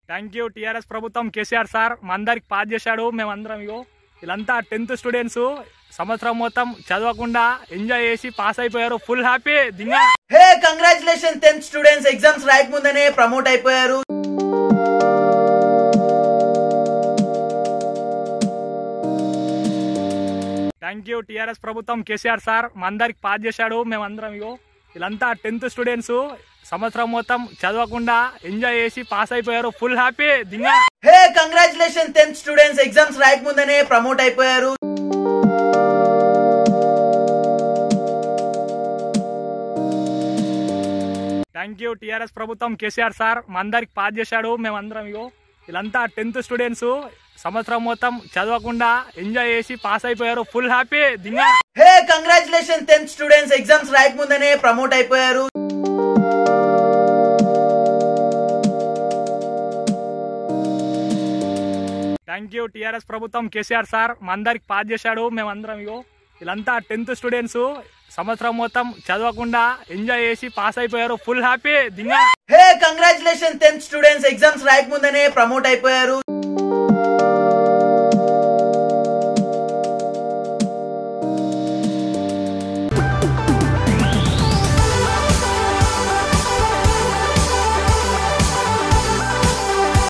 thank you TRS ప్రభుత్వం KCR sir మా అందరికి పాస్ చేశాడు మేమందరం ఇగో వీళ్ళంతా టెన్త్ స్టూడెంట్స్ సంవత్సరం మొత్తం చదవకుండా ఎంజాయ్ చేసి పాస్ అయిపోయారు ఫుల్ హ్యాపీ దింగా hey congratulation tenth students exams రాయక ముందనే ప్రమోట్ అయిపోయారు థ్యాంక్ యూ టీఆర్ఎస్ ప్రభుత్వం కేసీఆర్ సార్ మా అందరికి పాస్ చేశాడు మేమందరం ఇగో వీళ్ళంతా టెన్త్ స్టూడెంట్స్ సంవత్సరం మొత్తం చదవకుండా ఎంజాయ్ చేసి పాస్ అయిపోయారు ఫుల్ హ్యాపీ దింగా hey congratulation tenth students exams రాయక ముందనే ప్రమోట్ అయిపోయారు థ్యాంక్ యూ టీఆర్ఎస్ ప్రభుత్వం కేసీఆర్ సార్ మా అందరికి పాస్ చేశాడు మేమందరం ఇగో వీళ్ళంతా టెన్త్ స్టూడెంట్స్ సంవత్సరం మొత్తం చదవకుండా ఎంజాయ్ చేసి పాస్ అయిపోయారు ఫుల్ హ్యాపీ దింగా hey congratulation tenth students exams రాయక ముందనే ప్రమోట్ అయిపోయారు థ్యాంక్ యూ టీఆర్ఎస్ ప్రభుత్వం కేసీఆర్ సార్ మా అందరికి పాస్ చేశాడు మేమందరం ఇగో వీళ్ళంతా టెన్త్ స్టూడెంట్స్ సంవత్సరం మొత్తం చదవకుండా ఎంజాయ్ చేసి పాస్ అయిపోయారు ఫుల్ హ్యాపీ దింగా hey congratulation tenth students exams రాయక ముందనే ప్రమోట్ అయిపోయారు